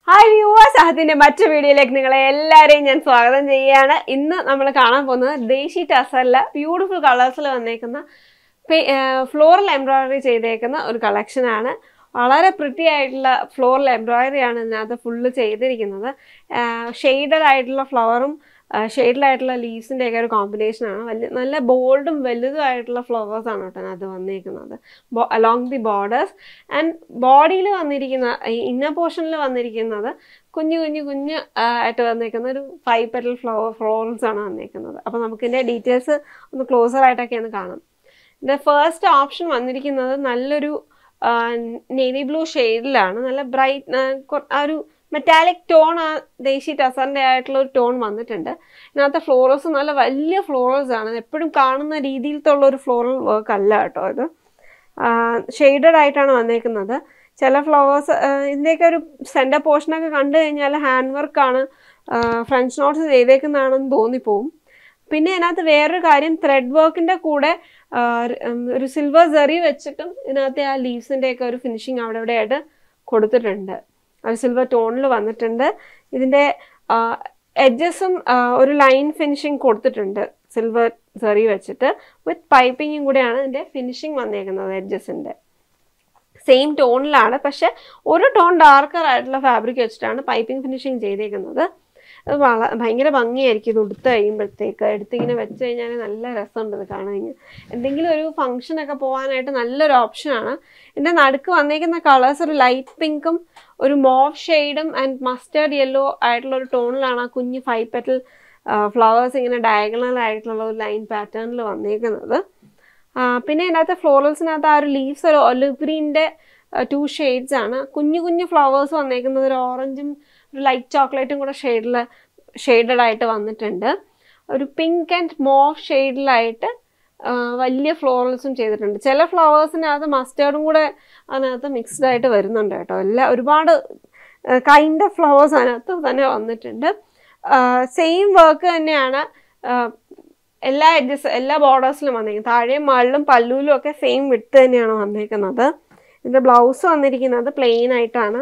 Hi viewers അതിന്റെ മറ്റു വീഡിയോയിലേക്ക് നിങ്ങളെ എല്ലാവരെയും ഞാൻ സ്വാഗതം ചെയ്യുകയാണ് ഇന്ന് നമ്മൾ കാണാൻ പോകുന്നത് ദേശി ടസറിലെ ബ്യൂട്ടിഫുൾ കളേഴ്സിൽ വന്നേക്കുന്ന ഫ്ലോറൽ എംബ്രോയിഡറി ചെയ്തേക്കുന്ന ഒരു കളക്ഷനാണ് വളരെ പ്രിറ്റി ആയിട്ടുള്ള ഫ്ലോറൽ എംബ്രോയിഡറി ആണ് ഇതിനകത്ത് ഫുള്ള് ചെയ്തിരിക്കുന്നത് ഷെയ്ഡഡ് ആയിട്ടുള്ള ഫ്ലവറും ഷെയ്ഡിലായിട്ടുള്ള ലീവ്സിൻ്റെ ഒക്കെ ഒരു കോമ്പിനേഷനാണ് വലിയ നല്ല ബോൾഡും വലുതും ആയിട്ടുള്ള ഫ്ലവേഴ്സ് ആണ് കേട്ടോ അതിനകത്ത് വന്നിരിക്കുന്നത് അലോങ് ദി ബോർഡേഴ്സ് ആൻഡ് ബോഡിയിൽ വന്നിരിക്കുന്ന ഈ ഇന്നർ പോർഷനിൽ വന്നിരിക്കുന്നത് കുഞ്ഞു കുഞ്ഞു കുഞ്ഞു ആ, ആയിട്ട് വന്നിരിക്കുന്ന ഒരു ഫൈവ് പെറ്റൽ ഫ്ലവർ ഫ്ലോറൽസ് ആണ് വന്നിരിക്കുന്നത് അപ്പോൾ നമുക്കിതിൻ്റെ ഡീറ്റെയിൽസ് ഒന്ന് ക്ലോസർ ആയിട്ടൊക്കെ ഒന്ന് കാണാം ഇതിൻ്റെ ഫസ്റ്റ് ഓപ്ഷൻ വന്നിരിക്കുന്നത് നല്ലൊരു നേവി ബ്ലൂ ഷെയ്ഡിലാണ് നല്ല ബ്രൈറ്റ് ആ ഒരു മെറ്റാലിക് ടോൺ ആ ദേശി ടസറിൻ്റെ ആയിട്ടുള്ള ഒരു ടോൺ വന്നിട്ടുണ്ട് ഇതിനകത്തെ ഫ്ലോറൽസ് നല്ല വലിയ ഫ്ലോറൽസ് ആണ് എപ്പോഴും കാണുന്ന രീതിയിലത്തെ ഉള്ള ഒരു ഫ്ലോറൽ വർക്ക് അല്ല കേട്ടോ ഇത് ഷെയ്ഡഡ് ആയിട്ടാണ് വന്നേക്കുന്നത് ചില ഫ്ലവേഴ്സ് ഇതിൻ്റെയൊക്കെ ഒരു സെൻറ്റർ പോർഷനൊക്കെ കണ്ടു കഴിഞ്ഞാൽ ഹാൻഡ് വർക്കാണ് ഫ്രഞ്ച് നോട്ട്സ് ചെയ്തേക്കുന്നതാണെന്ന് തോന്നിപ്പോവും പിന്നെ അതിനകത്ത് വേറൊരു കാര്യം ത്രെഡ് വർക്കിൻ്റെ കൂടെ ആ, ഒരു- ഉം, ഒരു സിൽവർ സെറി വെച്ചിട്ടും ഇതിനകത്തെ ആ ലീവ്സിൻ്റെ ഒക്കെ ഒരു ഫിനിഷിങ് അവിടെ ഇവിടെ ആയിട്ട് കൊടുത്തിട്ടുണ്ട് ഒരു സിൽവർ ടോണിൽ വന്നിട്ടുണ്ട് ഇതിൻ്റെ എഡ്ജസും ഒരു ലൈൻ ഫിനിഷിങ് കൊടുത്തിട്ടുണ്ട് സിൽവർ സെറി വെച്ചിട്ട് വിത്ത് പൈപ്പിങ്ങും കൂടെയാണ് ഇതിൻ്റെ ഫിനിഷിങ് വന്നേക്കുന്നത് എഡ്ജസിൻ്റെ സെയിം ടോണിലാണ് പക്ഷെ ഒരു ടോൺ ഡാർക്കർ ആയിട്ടുള്ള ഫാബ്രിക് വെച്ചിട്ടാണ് പൈപ്പിംഗ് ഫിനിഷിങ് ചെയ്തേക്കുന്നത് അത് വള ഭയങ്കര ഭംഗിയായിരിക്കും ഇത് ഉടുത്ത് കഴിയുമ്പോഴത്തേക്ക് എടുത്തിങ്ങനെ വെച്ച് കഴിഞ്ഞാൽ നല്ല രസമുണ്ട് ഇത് കാണാൻ കഴിഞ്ഞാൽ എന്തെങ്കിലും ഒരു ഫംഗ്ഷനൊക്കെ പോകാനായിട്ട് നല്ലൊരു ഓപ്ഷനാണ് ഇതിൻ്റെ നടുക്ക് വന്നേക്കുന്ന കളേഴ്സ് ഒരു ലൈറ്റ് പിങ്കും ഒരു മോവ് ഷെയ്ഡും ആൻഡ് മസ്റ്റേർഡ് യെല്ലോ ആയിട്ടുള്ള ഒരു ടോണിലാണ് ആ കുഞ്ഞ് ഫൈവ് പെറ്റൽ ഫ്ലവേഴ്സ് ഇങ്ങനെ ഡയഗണൽ ആയിട്ടുള്ള ഒരു ലൈൻ പാറ്റേണിൽ വന്നേക്കുന്നത് ആ, പിന്നെ ഇതിനകത്ത് ഫ്ലോറൽസിനകത്ത് ആ ഒരു ലീവ്സ് ഒരു ഒലിവ് ഗ്രീൻ്റെ ടു ഷെയ്ഡ്സ് ആണ് കുഞ്ഞു കുഞ്ഞു ഫ്ലവേഴ്സ് വന്നേക്കുന്നത് ഒരു ഓറഞ്ചും ഒരു ലൈറ്റ് ചോക്ലേറ്റും കൂടെ ഷെയ്ഡിൽ ഷെയ്ഡഡ് ആയിട്ട് വന്നിട്ടുണ്ട് ഒരു പിങ്ക് ആൻഡ് മോവ് ഷെയ്ഡിലായിട്ട് വലിയ ഫ്ലോറൽസും ചെയ്തിട്ടുണ്ട് ചില ഫ്ലവേഴ്സിനകത്ത് മസ്റ്റേർഡും കൂടെ അതിനകത്ത് മിക്സ്ഡ് ആയിട്ട് വരുന്നുണ്ട് കേട്ടോ എല്ലാ ഒരുപാട് കൈൻഡ് ഓഫ് ഫ്ലവേഴ്സ് അതിനകത്ത് തന്നെ വന്നിട്ടുണ്ട് സെയിം വർക്ക് തന്നെയാണ് ആ, എല്ലാ എഡ്ജസ് എല്ലാ ബോർഡേഴ്സിലും വന്നേക്കുന്നത് താഴെയും മുകളിലും പല്ലുവിലും ഒക്കെ സെയിം വിട്ട് തന്നെയാണ് വന്നേക്കുന്നത് ഇതിൻ്റെ ബ്ലൗസ് വന്നിരിക്കുന്നത് പ്ലെയിൻ ആയിട്ടാണ്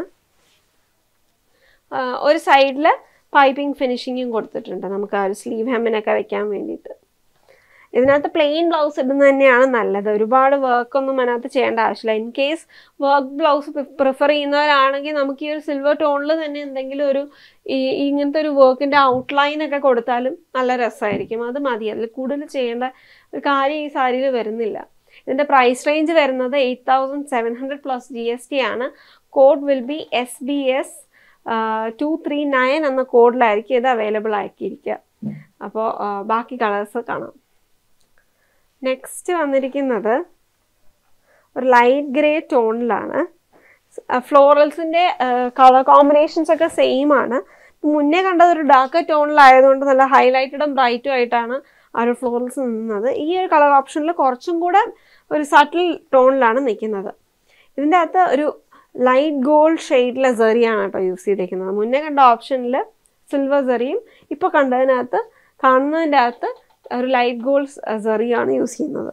ആ, ഒരു സൈഡിൽ പൈപ്പിംഗ് ഫിനിഷിങ്ങും കൊടുത്തിട്ടുണ്ട് നമുക്ക് ആ ഒരു സ്ലീവ് ഹെമ്മിനൊക്കെ വെക്കാൻ വേണ്ടിയിട്ട് ഇതിനകത്ത് പ്ലെയിൻ ബ്ലൗസ് ഇടുന്നത് തന്നെയാണ് നല്ലത് ഒരുപാട് വർക്കൊന്നും അതിനകത്ത് ചെയ്യേണ്ട ആവശ്യമില്ല in case work blouse prefer ചെയ്യുന്നവരാണെങ്കിൽ നമുക്ക് ഈ ഒരു സിൽവർ ടോണിൽ തന്നെ എന്തെങ്കിലും ഒരു ഈ ഇങ്ങനത്തെ ഒരു വർക്കിൻ്റെ ഔട്ട്ലൈൻ ഒക്കെ കൊടുത്താലും നല്ല രസമായിരിക്കും അത് മതി അതിൽ കൂടുതൽ ചെയ്യേണ്ട ഒരു കാര്യം ഈ സാരിയിൽ വരുന്നില്ല ഇതിൻ്റെ പ്രൈസ് റേഞ്ച് വരുന്നത് eight thousand seven hundred plus G S T ആണ് code will be S B S two three nine എന്ന കോഡിലായിരിക്കും ഇത് അവൈലബിൾ ആക്കിയിരിക്കുക അപ്പോൾ ബാക്കി കളേഴ്സ് കാണാം നെക്സ്റ്റ് വന്നിരിക്കുന്നത് ഒരു ലൈറ്റ് ഗ്രേ ടോണിലാണ് ഫ്ലോറൽസിൻ്റെ കളർ കോമ്പിനേഷൻസ് ഒക്കെ സെയിം ആണ് മുന്നേ കണ്ടത് ഒരു ഡാർക്ക് ടോണിലായതുകൊണ്ട് നല്ല ഹൈലൈറ്റഡും ബ്രൈറ്റും ആയിട്ടാണ് ആ ഒരു ഫ്ലോറൽസ് നിന്നത് ഈ ഒരു കളർ ഓപ്ഷനിൽ കുറച്ചും കൂടെ ഒരു സട്ടിൽ ടോണിലാണ് നിൽക്കുന്നത് ഇതിൻ്റെ അകത്ത് ഒരു ലൈറ്റ് ഗോൾഡ് ഷെയ്ഡിലെ സെറിയാണ് കേട്ടോ യൂസ് ചെയ്തിരിക്കുന്നത് മുന്നേ കണ്ട ഓപ്ഷനിൽ സിൽവർ സെറിയും ഇപ്പോൾ കണ്ടതിനകത്ത് കാണുന്നതിൻ്റെ അകത്ത് ഒരു ലൈറ്റ് ഗോൾഡ് സെറിയാണ് യൂസ് ചെയ്യുന്നത്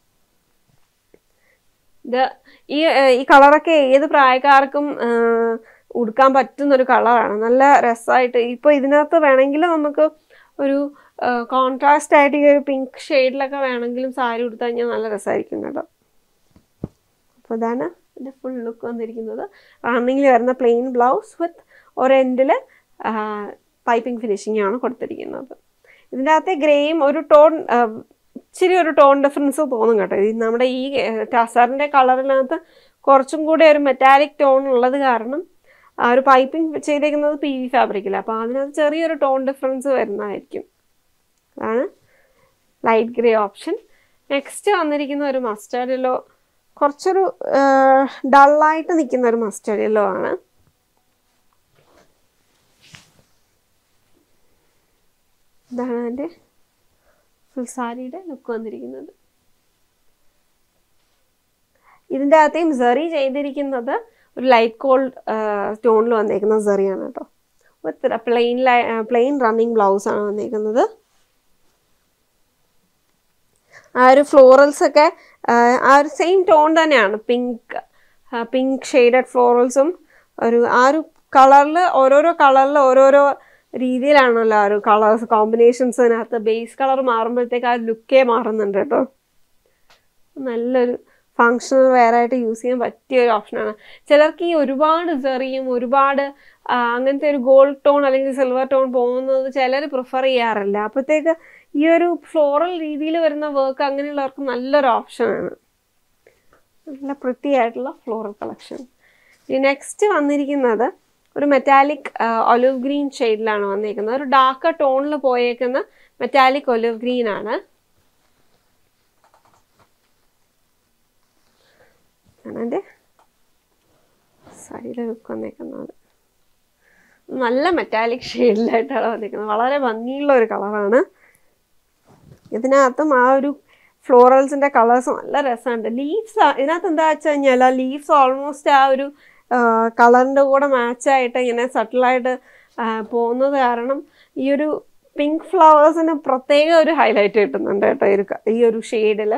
ഇത് ഈ ഏഹ്, ഈ കളറൊക്കെ ഏത് പ്രായക്കാർക്കും ഏഹ്, ഉടുക്കാൻ പറ്റുന്ന ഒരു കളറാണ് നല്ല രസമായിട്ട് ഇപ്പോൾ ഇതിനകത്ത് വേണമെങ്കിൽ നമുക്ക് ഒരു കോൺട്രാസ്റ്റ് ആയിട്ട് ഈ ഒരു പിങ്ക് ഷെയ്ഡിലൊക്കെ വേണമെങ്കിലും സാരി ഉടുത്തു കഴിഞ്ഞാൽ നല്ല രസമായിരിക്കും കേട്ടോ അപ്പോൾ ഇതാണ് ഇതിൻ്റെ ഫുൾ ലുക്ക് വന്നിരിക്കുന്നത് റണ്ണിങ്ങിൽ വരുന്ന പ്ലെയിൻ ബ്ലൗസ് വിത്ത് ഒരു എൻഡിൽ പൈപ്പിംഗ് ഫിനിഷിംഗ് ആണ് കൊടുത്തിരിക്കുന്നത് ഇതിൻ്റെ അകത്തെ ഗ്രേയും ഒരു ടോൺ ഇച്ചിരി ഒരു ടോൺ ഡിഫറൻസ് തോന്നും കേട്ടോ ഈ നമ്മുടെ ഈ ടസറിൻ്റെ കളറിനകത്ത് കുറച്ചും കൂടി ഒരു മെറ്റാലിക് ടോൺ ഉള്ളത് കാരണം ആ ഒരു പൈപ്പിംഗ് ചെയ്തേക്കുന്നത് പി വി ഫാബ്രിക്കില്ല അപ്പോൾ അതിനകത്ത് ചെറിയൊരു ടോൺ ഡിഫറൻസ് വരുന്നതായിരിക്കും അതാണ് ലൈറ്റ് ഗ്രേ ഓപ്ഷൻ നെക്സ്റ്റ് വന്നിരിക്കുന്ന ഒരു മസ്റ്റേർഡ് യെല്ലോ കുറച്ചൊരു ഡള്ളായിട്ട് നിൽക്കുന്ന ഒരു മസ്റ്റേർഡ് യെല്ലോ ആണ് ഇതാണ് എൻ്റെ ഫുൾ സാരിയുടെ ലുക്ക് വന്നിരിക്കുന്നത് ഇതിൻ്റെ അകത്തേയും സെറി ചെയ്തിരിക്കുന്നത് ഒരു ലൈറ്റ് കോൾഡ് ടോണിൽ വന്നേക്കുന്ന സെറിയാണ് കേട്ടോ with plain plain running blouse ആണ് വന്നേക്കുന്നത് ആ ഒരു ഫ്ലോറൽസ് ഒക്കെ ആ, ആ ഒരു സെയിം ടോൺ തന്നെയാണ് പിങ്ക് പിങ്ക് ഷെയ്ഡഡ് ഫ്ലോറൽസും ഒരു ആ ഒരു കളറിൽ ഓരോരോ കളറിൽ ഓരോരോ രീതിയിലാണല്ലോ ആ ഒരു കളേഴ്സ് കോമ്പിനേഷൻസിനകത്ത് ബേസ് കളർ മാറുമ്പോഴത്തേക്ക് ആ ലുക്കേ മാറുന്നുണ്ട് കേട്ടോ നല്ലൊരു ഫങ്ഷണൽ വെയർ ആയിട്ട് യൂസ് ചെയ്യാൻ പറ്റിയ ഒരു ഓപ്ഷനാണ് ചിലർക്ക് ഈ ഒരുപാട് സെറിയും ഒരുപാട് ആ, അങ്ങനത്തെ ഒരു ഗോൾഡ് ടോൺ അല്ലെങ്കിൽ സിൽവർ ടോൺ പോകുന്നത് ചിലർ പ്രിഫർ ചെയ്യാറില്ല അപ്പോഴത്തേക്ക് ഈ ഒരു ഫ്ലോറൽ രീതിയിൽ വരുന്ന വർക്ക് അങ്ങനെയുള്ളവർക്ക് നല്ലൊരു ഓപ്ഷനാണ് നല്ല പ്രിട്ടി ആയിട്ടുള്ള ഫ്ലോറൽ കളക്ഷൻ ഇനി നെക്സ്റ്റ് വന്നിരിക്കുന്നത് ഒരു മെറ്റാലിക് ഒലിവ് ഗ്രീൻ ഷെയ്ഡിലാണ് വന്നിരിക്കുന്നത് ഒരു ഡാർക്ക് ടോണിൽ പോയേക്കുന്ന മെറ്റാലിക് ഒലിവ് ഗ്രീൻ ആണ് ആണ് എൻ്റെ സൈഡ് ലുക്ക് വന്നേക്കുന്നത് നല്ല മെറ്റാലിക് ഷെയ്ഡിലായിട്ടാണ് വന്നിരിക്കുന്നത് വളരെ ഭംഗിയുള്ള ഒരു കളറാണ് ഇതിനകത്തും ആ ഒരു ഫ്ലോറൽസിൻ്റെ കളേഴ്സ് നല്ല രസമുണ്ട് ലീവ്സ് ഇതിനകത്ത് എന്താ വെച്ച് കഴിഞ്ഞാൽ ആ ലീവ്സ് ഓൾമോസ്റ്റ് ആ ഒരു കളറിൻ്റെ കൂടെ മാച്ചായിട്ട് ഇങ്ങനെ സട്ടിലായിട്ട് പോകുന്നത് കാരണം ഈ ഒരു പിങ്ക് ഫ്ലവേഴ്സിന് പ്രത്യേക ഒരു ഹൈലൈറ്റ് കിട്ടുന്നുണ്ട് കേട്ടോ ഈ ഒരു ക- ഈ ഒരു ഷെയ്ഡിൽ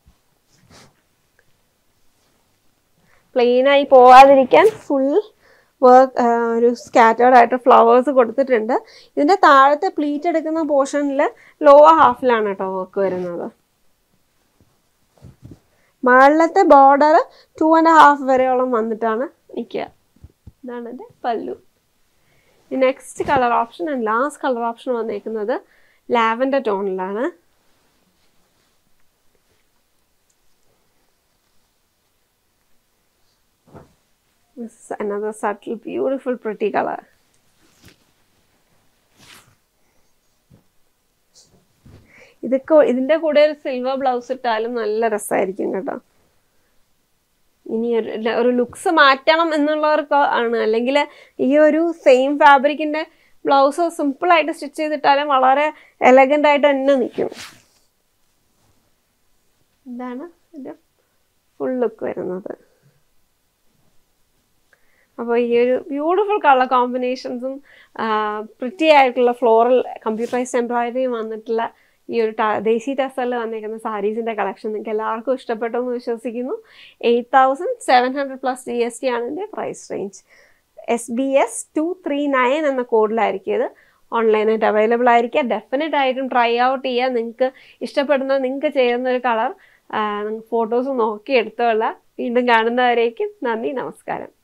പ്ലെയിനായി പോവാതിരിക്കാൻ ഫുൾ വർക്ക് ഒരു സ്കാറ്റേർഡ് ആയിട്ട് ഫ്ലവേഴ്സ് കൊടുത്തിട്ടുണ്ട് ഇതിൻ്റെ താഴത്തെ പ്ലീറ്റ് എടുക്കുന്ന പോർഷനിൽ ലോവർ ഹാഫിലാണ് കേട്ടോ വർക്ക് വരുന്നത് മുകളിലത്തെ ബോർഡർ ടു ആൻഡ് ഹാഫ് വരെയോളം വന്നിട്ടാണ് നിൽക്കുക ഇതാണ് എൻ്റെ pallu next colour option and last colour option വന്നേക്കുന്നത് ലാവൻഡർ ടോണിലാണ് This is another subtle, beautiful, pretty color. ഇതൊക്കെ ഇതിന്റെ കൂടെ ഒരു സിൽവർ ബ്ലൗസ് ഇട്ടാലും നല്ല രസമായിരിക്കും കേട്ടോ ഇനി ഒരു ല- ഒരു ലുക്സ് മാറ്റണം എന്നുള്ളവർക്ക് ആണ് അല്ലെങ്കിൽ ഈ ഒരു സെയിം ഫാബ്രിക്കിന്റെ ബ്ലൗസ് സിമ്പിൾ ആയിട്ട് സ്റ്റിച്ച് ചെയ്തിട്ടാലും വളരെ എലഗന്റ് ആയിട്ട് തന്നെ നിൽക്കും ഇതാണ് ഇതിന്റെ ഫുൾ ലുക്ക് വരുന്നത് അപ്പോൾ ഈ ഒരു ബ്യൂട്ടിഫുൾ കളർ കോമ്പിനേഷൻസും പ്രിറ്റി ആയിട്ടുള്ള ഫ്ലോറൽ കമ്പ്യൂട്ടറൈസ്ഡ് എംബ്രോയിഡറിയും വന്നിട്ടുള്ള ഈ ഒരു ട- ദേശി ടസറിൽ വന്നിരിക്കുന്ന സാരീസിൻ്റെ കളക്ഷൻ നിങ്ങൾക്ക് എല്ലാവർക്കും ഇഷ്ടപ്പെട്ടു എന്ന് വിശ്വസിക്കുന്നു eight thousand seven hundred plus G S T ആണ് ഇതിൻ്റെ price range S B S two three nine എന്ന കോഡിലായിരിക്കും ഇത് ഓൺലൈനായിട്ട് അവൈലബിൾ ആയിരിക്കുക ഡെഫിനറ്റ് ആയിട്ടും ട്രൈ ഔട്ട് ചെയ്യുക നിങ്ങൾക്ക് ഇഷ്ടപ്പെടുന്ന നിങ്ങൾക്ക് ചെയ്യുന്ന ഒരു കളർ ഫോട്ടോസ് നോക്കി എടുത്തോളാം വീണ്ടും കാണുന്നവരേക്കും നന്ദി നമസ്കാരം